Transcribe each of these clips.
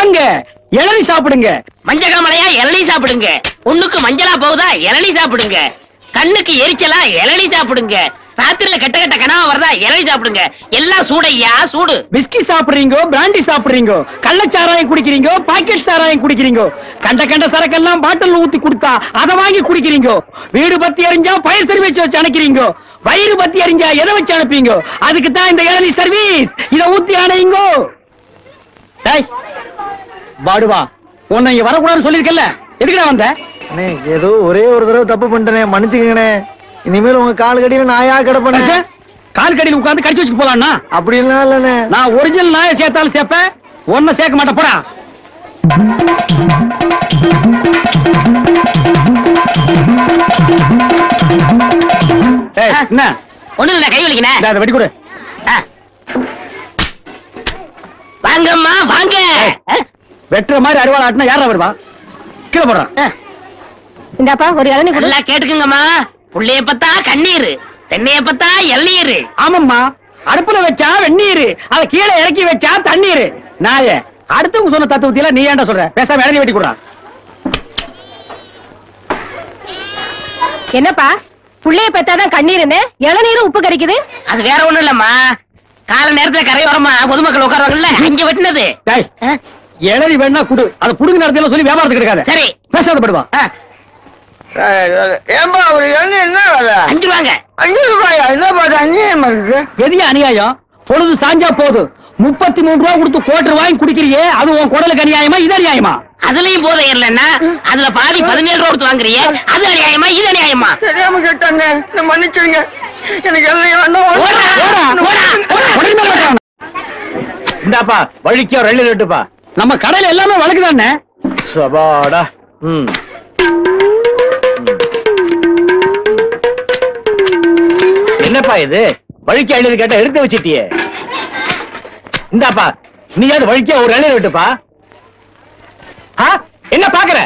வாங்க இளநி சாப்பிடுங்க மஞ்ச காமலையா இளநீ சாப்பிடுங்க பொண்ணுக்கு மஞ்சளா போகுதா இளநீ சாப்பிடுங்க கண்ணுக்கு எரிச்சலா இளநீ சாப்பிடுங்க ராத்திரில கெட்ட கெட்ட கனவா வருதா இளநீ சாப்பிடுங்க எல்லாம் சூடையா சூடு பிஸ்கி சாப்பிடுறீங்க பிராண்டி சாப்பிடுறீங்க கள்ளச்சாராயம் குடிக்கிறீங்க பாக்கெட் சாராயம் குடிக்கிறீங்க கண்ட கண்ட சரக்கெல்லாம் பாட்டில் ஊத்தி கொடுத்தா அதை வாங்கி குடிக்கிறீங்க வீடு பத்தி எரிஞ்சா பயிர் சர்வீஸ் வச்சு அனுக்கிறீங்க வயிறு பத்தி எரிஞ்சா எதை வச்சு அனுப்பீங்க அதுக்கு தான் இந்த இளநீ சர்வீஸ் இத ஊத்தி அணையுங்க டேய் பாடுவா உன்னை இங்க வரக்கூடாதுன்னு சொல்லிருக்கல எதுக்குடா வந்த அண்ணே ஏதோ ஒரே ஒரு தடவை தப்பு பண்ணிட்டேனே மன்னிச்சுக்கங்கண்ணே இனிமேல் உங்க கால் கடியில நாயா கிடப்பண்ணே கால் கடியில் உட்கார்ந்து கடிச்சு வச்சுட்டு போலாம்னா அப்படிலாம் இல்லண்ணே நான் ஒரிஜினல் நாயை சேர்த்தாலும் சேர்ப்பேன் ஒன்ன சேர்க்க மாட்டேன் போடா ஏய், என்ன ஒண்ணு இல்ல கை வலிக்கினே இந்தா, அதை வெட்டி கொடு வாங்கம்மா வாங்க வெட்டுற மாதிரி அருவாள் ஆட்டினா யாரா வருவா கீழே போடுறான் இந்தாப்பா ஒரு இளநீ கொடு நல்லா கேட்டுக்குங்கம்மா புள்ளைய பத்தா கண்ணீர் தென்னைய பத்தா எள்நீர் ஆமாம்மா அடுப்புல வச்சா வெந்நீர் அத கீழே இறக்கி வச்சா தண்ணீர் நாயே அடுத்தவங்க சொன்ன தத்துவத்தில நீ ஏன்டா சொல்ற பேசாம இறங்கி வெட்டி கொடுறான் என்னப்பா புள்ளைய பெத்தாதான் கண்ணீருன்னு இளநீரும் உப்பு கறிக்குது அது வேற ஒண்ணும் இல்லம்மா கால நேரத்துல கரையோரமா பொதுமக்கள் உட்காருவாங்கல்ல இங்க வெட்டினது டேய் இளநி வேணா குடு அதை புடுங்க நடத்தில சொல்லி வியாபாரத்துக்கு இருக்காத சரி பேசாத படுவா ஆ, ஏன்பா ஒரு எண்ணெய் என்ன வேலை அஞ்சு ரூபாங்க அஞ்சு ரூபாயா என்ன பாட்டு அநியாயமா இருக்கு எதிய அநியாயம் பொழுது சாஞ்சா போதும் முப்பத்தி மூணு ரூபா கொடுத்து கோட்டர் வாங்கி குடிக்கிறியே அது உன் குடலுக்கு அநியாயமா இது அநியாயமா அதுலயும் போதை இல்லைன்னா அதுல பாதி பதினேழு ரூபா கொடுத்து வாங்குறியே அது அநியாயமா இது அநியாயமா தெரியாம கேட்டாங்க என்ன மன்னிச்சிருங்க எனக்கு எல்லாம் வேண்டாம் ஓடா, ஓடா, ஓடா, ஓடா. உடனே மேல வெட்டுறான். இந்தாப்பா வழிக்கோ ரெண்டு ரெட்டுப்பா நம்ம கடையில எல்லாமே வழக்குதானே சபாடா ம் என்னப்பா இது வழிக்கு எழுதி கேட்டா எடுத்து வச்சிட்டியே இந்தாப்பா நீயாவது வழிக்க ஒரு இலையில விட்டுப்பா ஆ? என்ன பாக்குற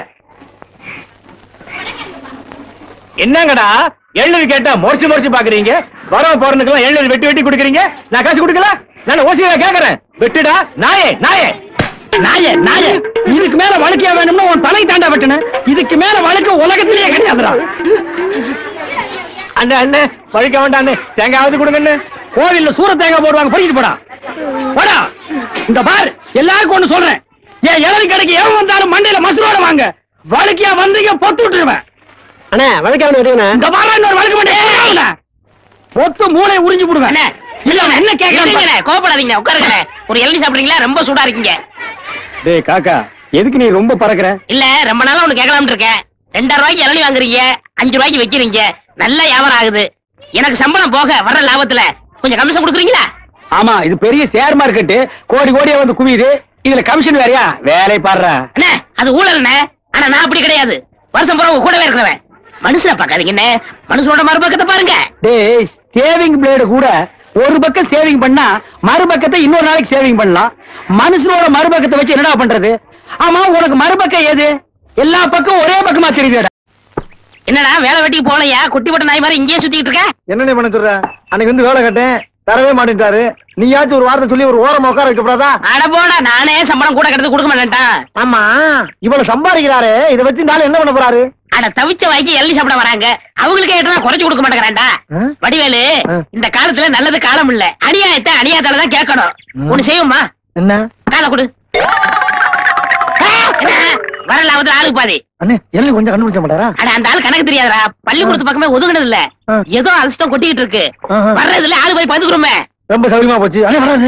என்னங்கடா எள்ளு கேட்டா முறைச்சு முறைச்சு பாக்குறீங்க வர போறதுக்கெல்லாம் எள்ளு வெட்டி வெட்டி குடுக்குறீங்க நான் காசு கொடுக்கல நான் ஓசியா கேக்குறேன் வெட்டுடா நாயே நாயே நாய நாய இதுக்கு மேல வழக்கியா வேணும்னா உன் தலை தாண்டா வெட்டணும் இதுக்கு மேல வழக்கு உலகத்திலேயே கிடையாதுடா அண்ணே அண்ணே வழிக்க வேண்டாம் அண்ணே தேங்காவது கொடுங்கண்ணே கோவில்ல சூர தேங்காய் போடுவாங்க படிக்கிட்டு போடா போடா இந்த பார் எல்லாருக்கும் ஒண்ணு சொல்றேன் ஏன் இளநி கடைக்கு எவன் வந்தாலும் மண்டையில மசுரோட வாங்க வழக்கியா வந்தீங்க பொத்து விட்டுருவேன் அண்ணே வழிக்க வேணும் இந்த பாரா இன்னொரு வழக்கு மாட்டேன் பொத்து மூளை உறிஞ்சு போடுவேன் அண்ணே, இல்ல அவன் என்ன கேட்கறான் இருங்கண்ணே, கோவப்படாதீங்க உட்காருங்க ஒரு எள்ளி சாப்பிடுறீங்களா ரொம்ப சூடா இருக்கீங்க டேய் காக்கா எதுக்கு நீ ரொம்ப பறக்குற இல்ல ரொம்ப நாளா ஒண்ணு கேட்கலாம்னு இருக்கேன் ரெண்டாயிரம் ரூபாய்க்கு இளநீ வாங்குறீங்க அஞ்சு ரூபாய்க்கு வைக்கிறீங்க நல்ல வியாபாரம் ஆகுது எனக்கு சம்பளம் போக வர்ற லாபத்துல கொஞ்சம் கமிஷன் கொடுக்குறீங்களா ஆமா இது பெரிய ஷேர் மார்க்கெட் கோடி கோடியா வந்து குவியுது இதுல கமிஷன் வேறயா வேலை பாடுறா அண்ணே அது ஊழல்ண்ணே ஆனா நான் அப்படி கிடையாது வருஷம் பூரா உங்க கூடவே இருக்கிறவன் மனுஷனை பார்க்காதீங்க அண்ணே மனுஷனோட மறுபக்கத்தை பாருங்க டேய் சேவிங் பிளேடு கூட ஒரு பக்கம் சேவிங் பண்ணா மறுபக்கத்தை இன்னொரு நாளைக்கு சேவிங் பண்ணலாம் மனுஷனோட மறுபக்கத்தை வச்சு என்னடா பண்றது ஆமா உனக்கு மறுபக்கம் ஏது எல்லா பக்கம் ஒரே பக்கமா தெரியுதுடா என்னடா வேலை வெட்டிக்கு போலையா குட்டி போட்ட நாய் மாதிரி இங்கேயே சுத்திட்டு இருக்க என்னண்ணே பண்ண சொல்ற அன்னைக்கு வந்து வேலை கேட்டேன் தரவே மாட்டேன்ட்டாரு நீயாச்சும் ஒரு வார்த்தை சொல்லி ஒரு ஓரமா உட்கார வைக்கப்படாதா அட போடா நானே சம்பளம் கூட கிடந்து கொடுக்க மாட்டேன்ட்டான் ஆமா இவ்வளவு சம்பாதிக்கிறாரு இதை வச்சு இந்த ஆளு என்ன பண்ண போறாரு அட தவிச்ச வாய்க்கு எள்ளி சாப்பிட வராங்க அவங்களுக்கே ஏட்டா குறைச்சு கொடுக்க மாட்டேங்கிறான்டா ஆ? வடிவேலு ஆ. இந்த காலத்துல நல்லது காலம் இல்ல அநியாயத்தை அநியாயத்தால தான் கேட்கணும் ம். ஒண்ணு செய்யுமா என்ன காலை கொடு ஆ, என்ன? வர லாபத்துல ஆளுக்கு பாதி அண்ணே எல்லாம் கொஞ்சம் கண்டுபிடிச்ச மாட்டாரா அட அந்த ஆள் கணக்கு தெரியாதடா பள்ளிக்கூடத்து பக்கமே ஒதுங்கினது இல்ல ஆ. ஏதோ அலசிட்டம் கொட்டிக்கிட்டு இருக்கு ஆஹா. வர்றதுல ஆளு போய் பந்துக்குறோமே ரொம்ப சௌரியமா போச்சு அண்ணே வராது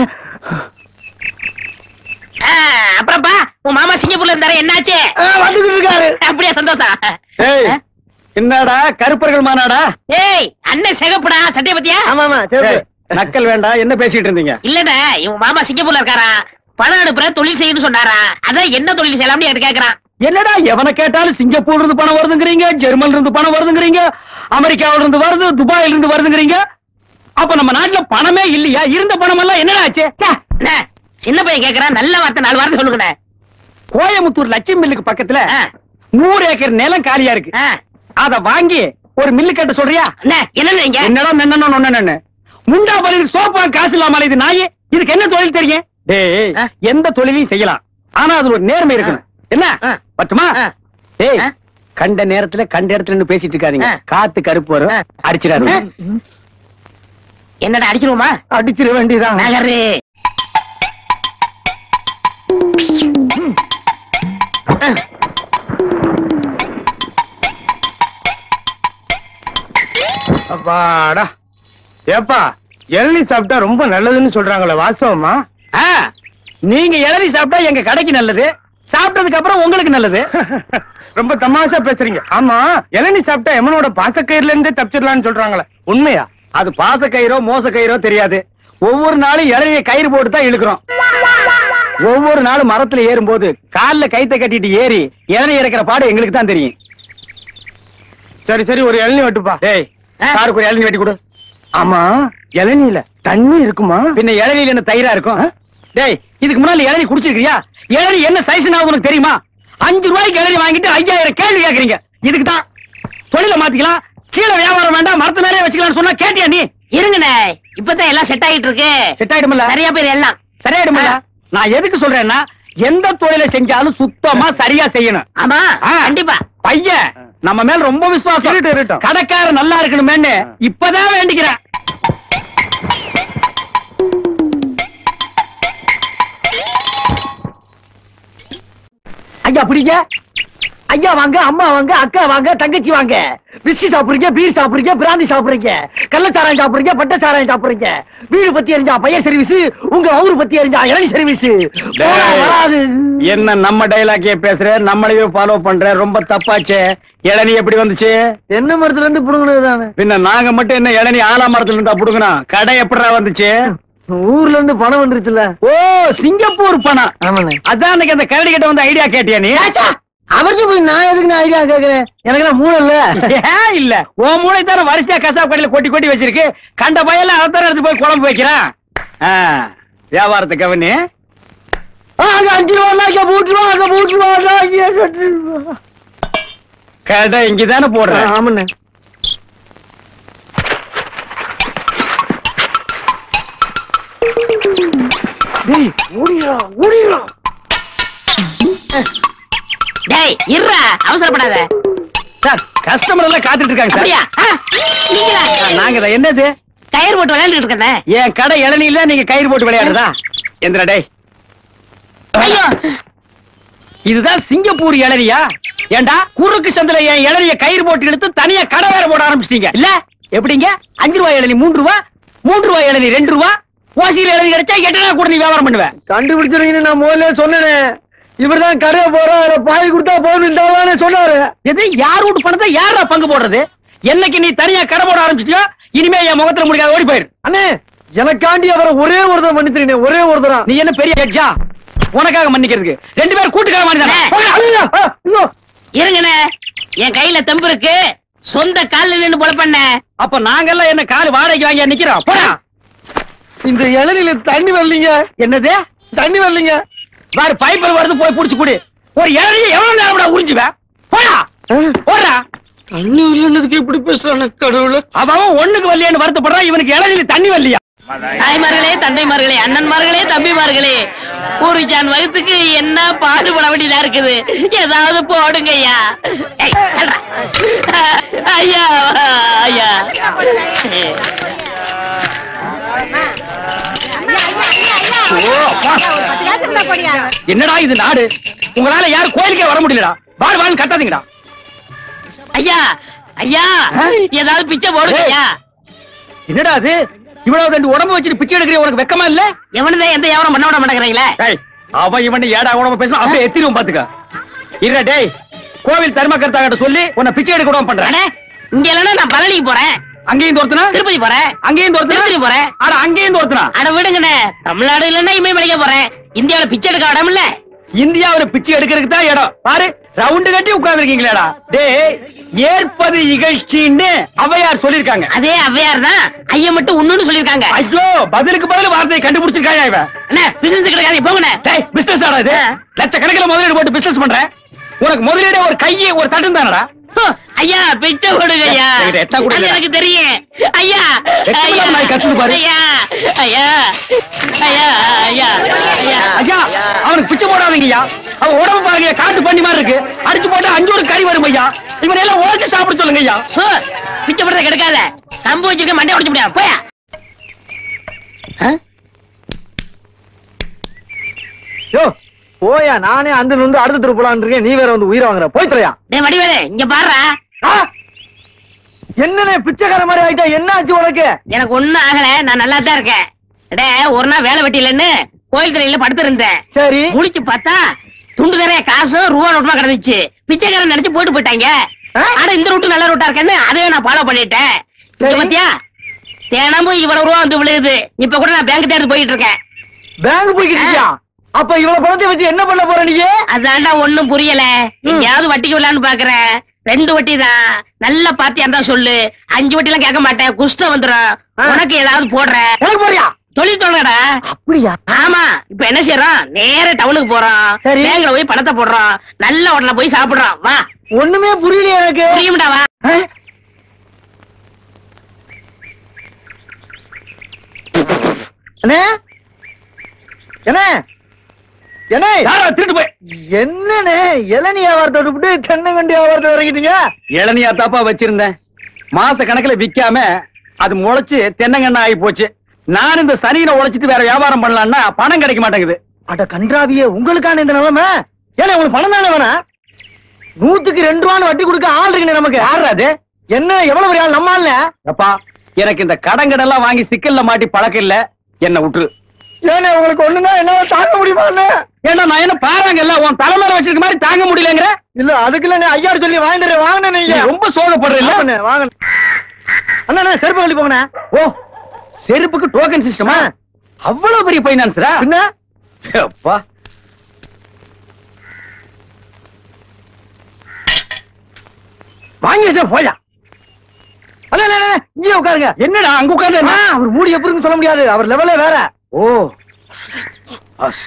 அப்புறம்ப்பா உன் மாமா சிங்கப்பூர்ல இருந்தாரு என்னாச்சு வந்துட்டு இருக்காரு அப்படியே சந்தோஷம் ஏய் என்னடா கருப்பர்கள் மாநாடா ஏய் அண்ணன் சிகப்புடா சட்டைய பத்தியா ஆமா ஆமா சரி ஏய், நக்கல் வேண்டாம் என்ன பேசிட்டு இருந்தீங்க இல்லடா இவன் மாமா சிங்கப்பூர்ல இருக்காரா பணம் அனுப்புற தொழில் செய்யணும்னு சொன்னாரா அதான் என்ன தொழில் செய்யலாம்னு என்கிட்ட கேக்குறான் என்னடா எவனை கேட்டாலும் சிங்கப்பூர்ல இருந்து பணம் வருதுங்கிறீங்க ஜெர்மன்ல இருந்து பணம் வருதுங்கிறீங்க அமெரிக்காவில இருந்து வருது துபாயில இருந்து வருதுங்கிறீங்க அப்ப நம்ம நாட்டுல பணமே இல்லையா இருந்த பணம் எல்லாம் என்னடா ஆச்சு ச்சே, அண்ணே, சின்ன பையன் கேக்குறான் நல்ல வார்த்தை நாலு வார்த்தை சொல்லுங்கண்ணே கோயம்புத்தூர் லட்சுமி மில்லுக்கு பக்கத்துல ஆ, நூறு ஏக்கர் நிலம் காலியா இருக்கு ஆ. அத வாங்கி ஒரு மில்லு கட்ட சொல்றியா அண்ணே, என்னண்ணே இங்க என்னடா நின்னு ஒன்னு முண்டா பலிக்கு சோப்பா காசு இல்லாம இது நாயே இதுக்கு என்ன தொழில் தெரியும் டேய் ஆ? எந்த தொழிலையும் செய்யலாம் ஆனா அதுல ஒரு நேர்மை இருக்கணும் என்ன ஆ. பட்டுமா ஆ. ஏய் ஆ. கண்ட நேரத்துல கண்ட இடத்துல நின்னு பேசிட்டு இருக்காதீங்க ஆ. காத்து கருப்பு வரும் ஆ. அடிச்சிடாரு ஆ. என்னடா அடிச்சிருவோமா அடிச்சிட வேண்டியதான் நகரு அப்பாடா ஏப்பா இளநீ சாப்பிட்டா ரொம்ப நல்லதுன்னு சொல்றாங்களே வாஸ்தவமா ஆ, நீங்க இளநீ சாப்பிட்டா எங்க கடைக்கு நல்லது சாப்பிட்டதுக்கு அப்புறம் உங்களுக்கு நல்லது ரொம்ப தமாஷா பேசுறீங்க ஆமா இளநீ சாப்பிட்டா எமனோட பாசக்கயிறுல இருந்தே தப்பிச்சிடலாம்னு சொல்றாங்களே உண்மையா அது பாச கயிறோ மோச கயிறோ தெரியாது ஒவ்வொரு நாளும் இளநிய கயிறு போட்டு தான் இழுக்கிறோம் ஒவ்வொரு நாளும் மரத்துல ஏறும்போது கால்ல கைத்த கட்டிட்டு ஏறி இளநீ இறக்கிற பாடு எங்களுக்கு தான் தெரியும் சரி சரி ஒரு இளநீ வெட்டுப்பா டேய் சாருக்கு ஒரு இளநீ வெட்டி கொடு ஆமா இளநீல தண்ணி இருக்குமா பின்ன இளநில என்ன தயிரா இருக்கும் டேய் இதுக்கு முன்னால இளநீ குடிச்சிருக்கியா இளநீ என்ன சைஸ் உனக்கு தெரியுமா அஞ்சு ரூபாய்க்கு இளநீ வாங்கிட்டு ஐயாயிரம் கேள்வி கேக்குறீங்க இதுக்கு தான் தொழில மாத்திக்கலாம் கீழே வியாபாரம் வேண்டாம் மரத்து மேலே வச்சுக்கலாம்னு சொன்னா கேட்டியா நீ இருங்கண்ணே இப்பதான் எல்லாம் செட் ஆகிட்டு இருக்கு செட் ஆயிடுமில்ல நிறைய பேர் எல்லாம் சரியாயிடுமில்ல ஆ. நான் எதுக்கு சொல்றேன்னா எந்த தொழிலை செஞ்சாலும் சுத்தமா சரியா செய்யணும் ஆமா ஆ. கண்டிப்பா பையன் நம்ம மேல ரொம்ப விசுவாசம் இருக்கட்டும், இருக்கட்டும். கடைக்காரர் நல்லா இருக்கணுமேன்னு இப்பதான் வேண்டிக்கிறேன் ஐயா பிடிங்க ஐயா வாங்க அம்மா வாங்க அக்கா வாங்க தங்கச்சி வாங்க விஸ்கி சாப்பிடுறீங்க பீர் சாப்பிடுறீங்க பிராந்தி சாப்பிடுறீங்க கள்ளச்சாராயம் சாப்பிடுறீங்க பட்ட சாராயம் சாப்பிடுறீங்க வீடு பத்தி எரிஞ்சா பையன் சர்வீஸ் உங்க ஊரு பத்தி எரிஞ்சா இளநி சர்வீஸ் வராது என்ன நம்ம டைலாக்கே பேசுற நம்மளையே ஃபாலோ பண்ற ரொம்ப தப்பாச்சே இளநீ எப்படி வந்துச்சு என்ன மரத்துல இருந்து புடுங்கினது தானே பின்ன நாங்க மட்டும் என்ன இளநீ ஆலா மரத்துல இருந்தா புடுங்கணும் கடை எப்படிடா வந்துச்சு ஊர்ல இருந்து பணம் வந்துருச்சுல ஓ சிங்கப்பூர் பணம் ஆமாண்ணே அதான் அன்னைக்கு அந்த கரடி கிட்ட வந்து ஐடியா கேட்டியா நீ அவருக்கு போய் நான் எதுக்கு நான் ஐடியா கேக்குறேன் எனக்கு நான் மூளை இல்ல ஏன் இல்ல உன் மூளை தானே வரிசையா கசாப் கடையில கொட்டி கொட்டி வச்சிருக்கு கண்ட பயல அதான் எடுத்து போய் குழம்பு வைக்கிறான் ஆ, வியாபாரத்தை கவனி ஆ, அது அஞ்சு ரூபா இங்க மூட்டு ரூபா அங்க மூட்டு ரூபா இங்க ரெண்டு ரூபா. கடை இங்கதானே ஆ, போடுறேன் ஆமாண்ணே டேய் ஓடிடா ஓடிடா டேய் இருடா அவசரப்படாத சார் கஸ்டமர் எல்லாம் காத்துட்டு இருக்காங்க சார் அப்படியா ஆ, நீங்களா ஆ, நாங்க தான் என்னது கயிறு போட்டு விளையாண்டுட்டு இருக்கேன் என் கடை இளநீல நீங்க கயிறு போட்டு விளையாடுறதா எந்திரா டேய் ஐயோ இதுதான் சிங்கப்பூர் இளநியா ஏண்டா குறுக்கு சந்தில என் இளநிய கயிறு போட்டு இழுத்து தனியா கடை வேற போட ஆரம்பிச்சிட்டீங்க இல்ல எப்படிங்க அஞ்சு ரூபாய் இளநீ மூன்று ரூபா மூன்று ரூபாய் இளநீ ரெண்டு ரூபா ஓசியில் இளநீ கிடைச்சா எட்டு நாள் கூட நீ வியாபாரம் பண்ணுவேன் கண்டுபிடிச்சிருங்கன்னு நான் முதல்ல சொன்னேனே இவர்தான் கடையை போறோம் அதுல பாய் கொடுத்தா போகணும் சொன்னாரு எது யார் வீட்டு பணத்தை யாரா பங்கு போடுறது என்னைக்கு நீ தனியா கடை போட ஆரம்பிச்சிட்டியோ இனிமே என் முகத்துல முடிக்காத ஓடி போயிரு அண்ணே எனக்காண்டி அவரை ஒரே ஒருத்தர் மன்னித்துறீங்க ஒரே ஒருத்தரா நீ என்ன பெரிய ஜட்ஜா உனக்காக மன்னிக்கிறதுக்கு ரெண்டு பேரும் கூட்டுக்கார மாதிரி தானே அண்ணே. ஐயோ, ஆ, ஐயோ. இருங்கண்ணே என் கையில தெம்பு இருக்கு சொந்த கால்ல நின்னு போல பண்ண அப்ப நாங்கெல்லாம் என்ன கால் வாடகைக்கு வாங்கி நிக்கிறோம் போடா இந்த இளநில தண்ணி வரலீங்க என்னது தண்ணி வரலீங்க வேற பைப்பில் வருது போய் புடிச்சு குடி ஒரு இளநியை எவ்வளவு நேரம் உறிஞ்சுவேன் போடா போடா தண்ணி வரலன்னதுக்கு இப்படி பேசுறான கடவுள அவன் அவன் ஒண்ணுக்கு வரலையான்னு வருத்தப்படுறான் இவனுக்கு இளநில தண்ணி வரலையா தாய்மார்களே தந்தைமார்களே அண்ணன்மார்களே தம்பிமார்களே ஒரு ஜான் வகுத்துக்கு என்ன பாடுபட வேண்டியதா இருக்குது ஏதாவது போடுங்க ஐயா ஏய், தள்ளுடா. ஐயா ஐயா என்னடா இது நாடு உங்களால யாரும் கோயிலுக்கே வர முடியலடா வாழ் வாழ் கட்டாதீங்கடா ஐயா ஐயா ஏதாவது பிச்சை போடுங்க ஐயா என்னடா அது இவ்வளவு ரெண்டு உடம்பு வச்சுட்டு பிச்சை எடுக்கிற உனக்கு வெக்கமா இல்ல எவனதான் எந்த வியாபாரம் பண்ண விட மாட்டேங்கிறீங்களே டேய் அவன் இவன் ஏடா உடம்பு பேசுனா அப்படியே எத்திரும் பாத்துக்க இல்ல டேய் கோவில் தர்மகர்த்தா கிட்ட சொல்லி உன்னை பிச்சை எடுக்க விடாம பண்றேன் அண்ணே இங்க இல்லைன்னா நான் பழனிக்கு போறேன் அங்கேயும் தோர்த்தனா திருப்பதி போறேன் அங்கேயும் தோர்த்தனா திருப்பதி போறேன் அட அங்கேயும் தோர்த்தனா அட விடுங்கண்ணே தமிழ்நாடு இல்லைன்னா இமயமலைக்க போறேன் இந்தியாவுல பிச்சை எடுக்க இடம் இல்ல இந்தியாவுல பிச்சை எடுக்கிறதுக்கு தான் இடம் பாரு ரவுண்டு கட்டி உட்கார்ந்துருக்கீங்களேடா டேய் ஏற்பது இகழ்ச்சின்னு அவையார் சொல்லிருக்காங்க அதே அவ்வையார் தான் ஐயா மட்டும் உண்ணுன்னு சொல்லிருக்காங்க ஐயோ பதிலுக்கு பதில் வார்த்தையை கண்டுபிடிச்சிருக்காயா இவன் அண்ணே பிசினஸ் கிடைக்காது போங்கண்ணே டேய் பிசினஸ் ஆடா இது ஆ. லட்சக்கணக்கில் முதலீடு போட்டு பிசினஸ் பண்ற உனக்கு முதலீடு ஒரு கையை ஒரு தட்டும் தானடா ஐயா பிச்சை போடுங்க ஐயா என்கிட்ட எத்தனை கூட அது இல்லையா? எனக்கு தெரியும் ஐயா வெட்கம் இல்லாம நாய் கத்துது பாரு. ஐயா ஐயா ஐயா ஐயா ஐயா ஐயா அவனுக்கு பிச்சை போடாதீங்கய்யா அவன் உடம்பு பாருங்க காட்டு பண்ணி மாதிரி இருக்கு அடிச்சு போட்டா அஞ்சு ஒரு கறி வரும் ஐயா இவனை எல்லாம் உழைச்சு சாப்பிட சொல்லுங்க ஐயா சோ பிச்சை போடுறத கெடுக்காத கம்பு வச்சிருக்க மண்டை உடைச்சு முடியாது போயா ஆ? யோ போயா நானே அந்த வந்து அடுத்த தெரு போலான்னு இருக்கேன் நீ வேற வந்து உயிரை வாங்குற போய் தொலையா டேய் வடிவேலு இங்க பாருடா என்னண்ணே பிச்சைக்கார மாதிரி ஆயிட்டா என்ன ஆச்சு உனக்கு எனக்கு ஒண்ணும் ஆகல நான் நல்லா தான் இருக்கேன் டே ஒரு நாள் வேலை வெட்டி இல்லைன்னு கோயில் தலையில படுத்திருந்தேன் சரி முழிச்சு பார்த்தா துண்டு நிறைய காசும் ரூபா நோட்டுமா கிடந்துச்சு பிச்சைக்காரன் நினைச்சு போட்டு போயிட்டாங்க ஆ? ஆனா இந்த ரூட்டு நல்ல ரூட்டா இருக்கேன்னு அதையும் நான் ஃபாலோ பண்ணிட்டேன் இங்க சரி. பாத்தியா தினமும் இவ்வளவு ரூபா வந்து விழுகுது இப்ப கூட நான் பேங்க் தேடி போயிட்டு இருக்கேன் பேங்க் போய்க்கிட்டியா அப்ப இவ்வளவு பணத்தை வச்சு என்ன பண்ண போற நீ அதான்டா ஒண்ணும் புரியல எங்கேயாவது வட்டிக்கு விடலான்னு பாக்குறேன் ரெண்டு வட்டி தான் நல்ல பாத்தியா இருந்தா சொல்லு அஞ்சு வட்டி எல்லாம் கேட்க மாட்டேன் குஷ்டம் வந்துடும் ஆ. உனக்கு ஏதாவது போடுறேன் உனக்கு போறியா தொழில் தொடங்கடா அப்படியா ஆமா இப்ப என்ன செய்யறோம் நேர டவுனுக்கு போறோம் சரி. பேங்க்ல போய் பணத்தை போடுறோம் நல்ல ஹோட்டல்ல போய் சாப்பிடுறோம் வா ஒண்ணுமே புரியலையே எனக்கு புரியும்டா வா அண்ணே என்ன என்ன யாரா திருட்டு போய் என்னண்ணே இளநீ வியாபாரத்தை விட்டு தென்னங்கண்டி வியாபாரத்தை இறங்கிட்டீங்க இளநியா தாப்பா வச்சிருந்தேன் மாச கணக்குல விக்காம அது முளைச்சு தென்னங்கண்ணா ஆகி போச்சு நான் இந்த சனியில உழைச்சிட்டு வேற வியாபாரம் பண்ணலாம்னா பணம் கிடைக்க மாட்டேங்குது அட கன்றாவியே உங்களுக்கான இந்த நிலைமை ஏன்னா உங்களுக்கு பணம் தானே வேணா நூத்துக்கு ரெண்டு ரூபான்னு வட்டி கொடுக்க ஆள் இருக்குண்ணே நமக்கு யாரு அது என்ன எவ்வளவு பெரிய ஆள் நம்ம ஆள்ல அப்பா எனக்கு இந்த கடன் கடன்லாம் வாங்கி சிக்கல்ல மாட்டி பழக்கம் இல்ல என்ன விட்டுரு ஏன்னா உங்களுக்கு ஒண்ணுன்னா என்ன தாங்க முடியுமா அண்ணே? ஏன்னா நான் என்ன பாறாங்கல்ல உன் தலைமையில வச்சிருக்க மாதிரி தாங்க முடியலங்கிற இல்ல அதுக்கு இல்ல ஐயாரு சொல்லி வாங்கிட்டு வாங்கினே நீ ரொம்ப சோகப்படுற இல்ல வாங்கண்ணே வாங்க அண்ணா அண்ணா, செருப்பு கழட்டி போங்கண்ணே ஓ செருப்புக்கு டோக்கன் சிஸ்டமா அவ்வளவு பெரிய பைனான்ஸ்ரா பின்ன அப்பா வாங்கி வச்சா போயா அண்ணா அண்ணா, அண்ணா, இங்கே உட்காருங்க என்னடா அங்க உட்கார்ந்து ஆ, அவர் மூடி எப்படி இருக்குன்னு சொல்ல முடியாது அவர் லெவலே வேற ஓ அஸ்.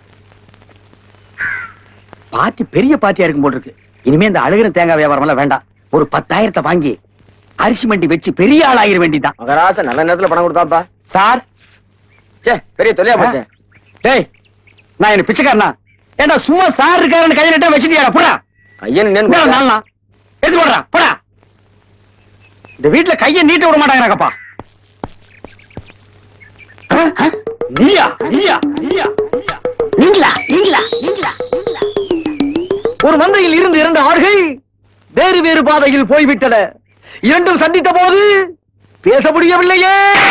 பாட்டி பெரிய பாட்டியா இருக்கும் போல் இருக்கு இனிமே இந்த அழுகிற தேங்காய் வியாபாரம் எல்லாம் வேண்டாம் ஒரு பத்தாயிரத்தை வாங்கி அரிசி மண்டி வச்சு பெரிய ஆள் ஆகிற வேண்டிதான் மகராச நல்ல நேரத்துல பணம் கொடுத்தாப்பா சார் சே பெரிய தொல்லையா போச்சு டேய் நான் என்ன பிச்சைக்காரனா ஏண்டா சும்மா சார் இருக்காருன்னு கையில நட்டா வச்சுட்டியாடா போடா ஐயன் இந்தா நின்னு நாளா எது போடுறா போடா இந்த வீட்டுல கைய நீட்ட விட மாட்டாங்கப்பா நீயா நீயா நீயா நீயா நீங்களா நீங்களா நீங்களா ஒரு மந்தையில் இருந்து இரண்டு ஆடுகள் வேறு வேறு பாதையில் போய்விட்டன இரண்டும் சந்தித்த போது பேச முடியவில்லையே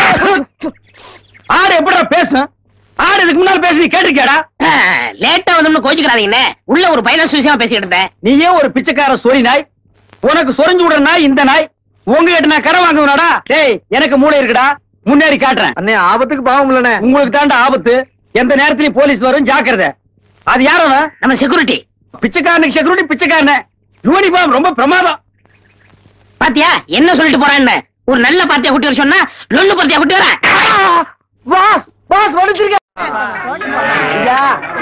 ஆடு எப்படிடா பேசும் ஆடு இதுக்கு முன்னால பேசி நீ கேட்டிருக்கியாடா லேட்டா வந்தோம்னு கோச்சுக்கிறாதீங்கண்ணே உள்ள ஒரு பைனான்ஸ் விஷயமா பேசிட்டு இருந்தேன் நீயே ஒரு பிச்சைக்கார சொறி நாய் உனக்கு சொரிஞ்சு விடுற நாய் இந்த நாய் உங்ககிட்ட நான் கடன் வாங்குவனாடா டேய் எனக்கு மூளை இருக்குடா முன்னேறி காட்டுறேன் அண்ணே ஆபத்துக்கு பாவம் இல்லனே உங்களுக்கு தாண்டா ஆபத்து எந்த நேரத்திலயும் போலீஸ் வரும் ஜாக்கிரதை அது யாரும் நம்ம செக்யூரிட்டி பிச்சைக்காரனுக்கு செக்யூரிட்டி பிச்சைக்காரன யூனிஃபார்ம் ரொம்ப பிரமாதம் பாத்தியா என்ன சொல்லிட்டு போறான்னு ஒரு நல்ல பாத்தியா குட்டி வர சொன்னா லொல்லு பாத்தியா குட்டி வர பாஸ் பாஸ் வடிச்சிருக்க ஐயா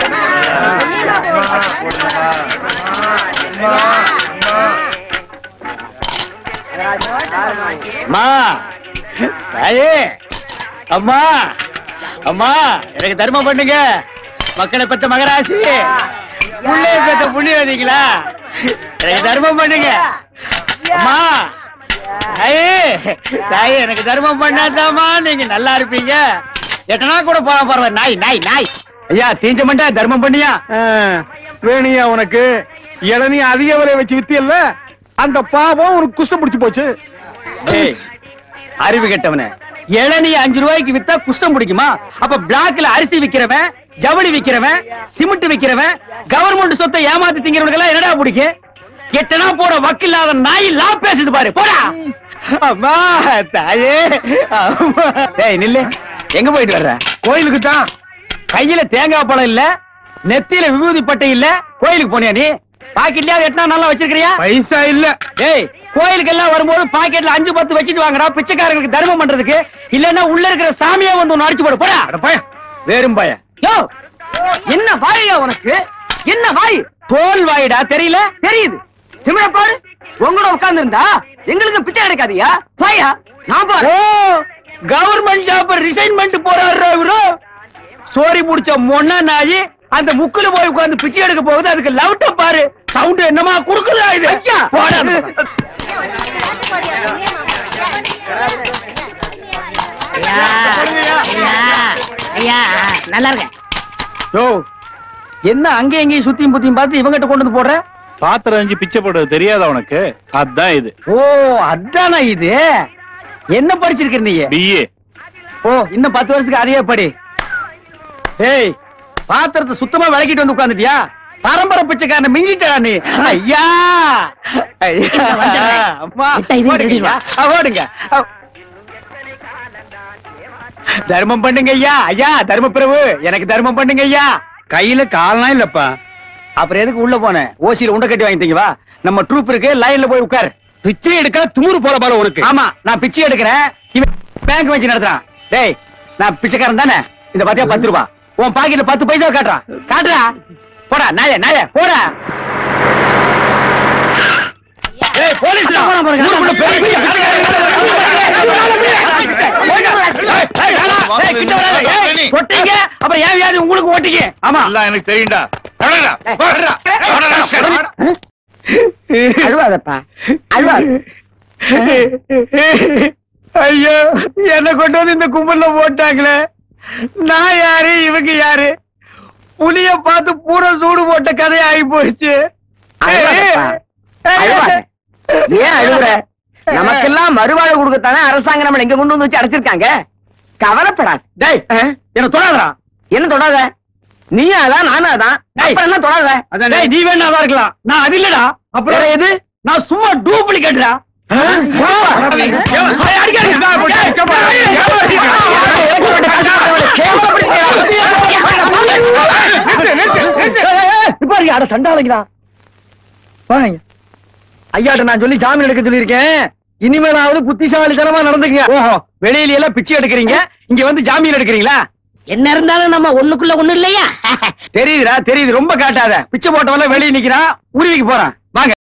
அம்மா தாயே அம்மா அம்மா எனக்கு தர்மம் பண்ணுங்க மக்களை பெத்த மகராசி புள்ளைய பெத்த புண்ணியவதிங்களா எனக்கு தர்மம் பண்ணுங்க அம்மா தாயே தாயே எனக்கு தர்மம் பண்ணாதாம்மா நீங்க நல்லா இருப்பீங்க எட்டனா கூட போற போற நாய் நாய் நாய் ஐயா தீஞ்ச மண்டா தர்மம் பண்ணியா வேணியா உனக்கு இளநீ அதிக விலை வச்சு வித்தியல்ல அந்த பாவம் உனக்கு குஷ்டம் பிடிச்சு போச்சு ஏய், அறிவு கெட்டவனே இளநீ அஞ்சு ரூபாய்க்கு வித்தா குஷ்டம் பிடிக்குமா அப்ப பிளாக்ல அரிசி விக்கிறவன் ஜவுளி விக்கிறவன் சிமெண்ட் விக்கிறவன் கவர்மெண்ட் சொத்தை ஏமாத்தி திங்கிறவனுக்கு எல்லாம் என்னடா பிடிக்கும் எட்டனா போட வக்கில்லாத நாய் லா பேசுது பாரு போடா அம்மா தாயே அம்மா. டேய் நில்லு எங்க போயிட்டு வர்ற கோயிலுக்கு தான் கையில தேங்காய் பழம் இல்ல நெத்தியில விபூதி பட்டை இல்ல கோயிலுக்கு போனியா நீ பாக்கெட்லயா எட்டனா நல்லா வச்சிருக்கிறியா பைசா இல்ல டேய் கோயிலுக்கு எல்லாம் வரும்போது பாக்கெட்ல அஞ்சு பத்து வச்சுட்டு வாங்கடா பிச்சைக்காரங்களுக்கு தர்மம் பண்றதுக்கு இல்லன்னா உள்ள இருக்கிற சாமியே வந்து ஒன்னு அடிச்சு போடு போடா அட பையன் வேறும் பய யோ என்ன வாயா உனக்கு என்ன வாய் தோல் வாயிடா தெரியல தெரியுது சிமிழ பாரு உங்களோட உட்கார்ந்து இருந்தா எங்களுக்கு பிச்சை கிடைக்காதியா போயா நான் ஓ கவர்மெண்ட் ஜாப் ரிசைன் பண்ணிட்டு போறாரு இவரு சோரி முடிச்ச மொன்ன நாயி அந்த முக்குல போய் உட்கார்ந்து பிச்சை எடுக்க போகுது அதுக்கு லவுட்ட பாரு சவுண்ட் என்னமா குடுக்குதா இது ஐயா! போடா. ஐயா ஐயா ஐயா நல்லா இருக்க யோ என்ன அங்கே எங்கேயும் சுத்தியும் புத்தியும் பார்த்து இவங்கிட்ட கொண்டு வந்து போடுற பாத்திரம் அஞ்சு பிச்சை போடுறது தெரியாதா உனக்கு அதான் இது ஓ அதானா இது என்ன படிச்சிருக்க நீ பிஏ ஓ இன்னும் பத்து வருஷத்துக்கு அதையே படி ஏய் பாத்திரத்தை சுத்தமா விளக்கிட்டு வந்து உட்கார்ந்துட்டியா பரம்பரை பிச்சைக்காரன மிஞ்சிட்டா நீ ஐயா ஐயா அம்மா விட்டா இதையும் ஓடுங்க ஐயா. ஆ, ஓடுங்க ஆ. தர்மம் பண்ணுங்க ஐயா ஐயா தர்ம பிரபு எனக்கு தர்மம் பண்ணுங்க ஐயா கையில கால்லாம் இல்லப்பா அப்புறம் எதுக்கு உள்ள போன ஓசியில உண்டை கட்டி வாங்கிட்டீங்க வா நம்ம ட்ரூப் இருக்கு லைன்ல போய் உட்கார் பிச்சை எடுக்க துமுறு போல பாரு உனக்கு ஆமா நான் பிச்சை எடுக்கிறேன் இவன் பேங்க் வச்சு நடத்துறான் டேய் நான் பிச்சைக்காரன் தானே இந்த பாத்தியா பத்து ரூபா உன் பாக்கெட்ல பத்து பைசா காட்டுறான் காட்டுறா போடா நாய நாய போடா ஏய் போலீஸ் ஊருக்குள்ள பெரிய பெரிய ஏய், கிட்ட வராத. ஏய், தொட்டீங்க அப்புறம் ஏன் வியாதி உங்களுக்கு ஓட்டிங்க ஆமா எல்லாம் எனக்கு தெரியும்டா நடடா, போடுடா, போடுடா, போடுடா. அழுவாதப்பா அழுவாது ஐயோ என்ன கொண்டு வந்து இந்த கும்பல்ல போட்டாங்களே நான் யாரு இவங்க யாரு புலிய பார்த்து பூரா சூடு போட்ட கதை ஆகி போச்சு அழுவாதப்பா. அழுவாத. ஏன் அழுகுற நமக்கெல்லாம் மறுவாழ்வு கொடுக்கத்தானே அரசாங்கம் நம்மள எங்க கொண்டு வந்து வச்சு அடைச்சிருக்காங்க கவலைப்படாது டேய் என்ன தொடாதடா என்ன தொடாத நீயும் அதான் நானும் அதான் டேய். அப்புறம் என்ன தொடாத டேய் நீ வேணா தான் இருக்கலாம் நான் அது இல்லடா அப்புறம் எது நான் சும்மா டூப்ளிகேட்டா இப்ப அட சண்டாளைங்களா வாங்க ஐயாட்ட நான் சொல்லி ஜாமீன் எடுக்க சொல்லியிருக்கேன் இனிமேலாவது புத்திசாலித்தனமா நடந்துக்கங்க ஓஹோ வெளியில எல்லாம் பிச்சை எடுக்கிறீங்க இங்க வந்து ஜாமீன் எடுக்கிறீங்களா என்ன இருந்தாலும் நம்ம ஒண்ணுக்குள்ள ஒண்ணு இல்லையா தெரியுதுடா தெரியுது ரொம்ப காட்டாத பிச்சை போட்டவெல்லாம் வெளியே நிக்கிறான் உருவிக்கு போறான் வாங்க